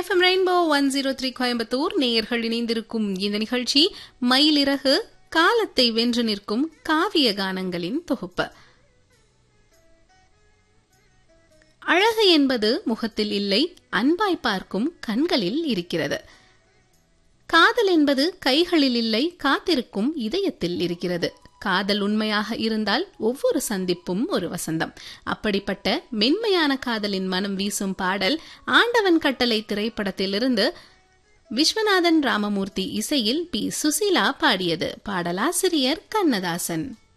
FM rainbow one zero three Coimbatore நேயர்கள் இணைந்திருக்கும் இந்த நிகழ்ச்சி மயிலிறகு காலத்தை வென்று நிற்கும் காவிய கானங்களின் தொகுப்பு அழகு என்பது முகத்தில் இல்லை அன்பாய் பார்க்கும் கண்களில் இருக்கிறது காதல் என்பது கைகளில் இல்லை காத்திருக்கும் இதயத்தில் இருக்கிறது காதல் உண்மையாக இருந்தால் ஒவ்வொரு சந்திப்பும் ஒரு வசந்தம் அப்படிப்பட்ட மென்மையான காதலின் மனம் வீசும் பாடல் ஆண்டவன் கட்டளை திரைப்படத்திலிருந்து விஸ்வநாதன் ராமமூர்த்தி இசையில் பி சுசீலா பாடியது பாடலாசிரியர் கண்ணதாசன்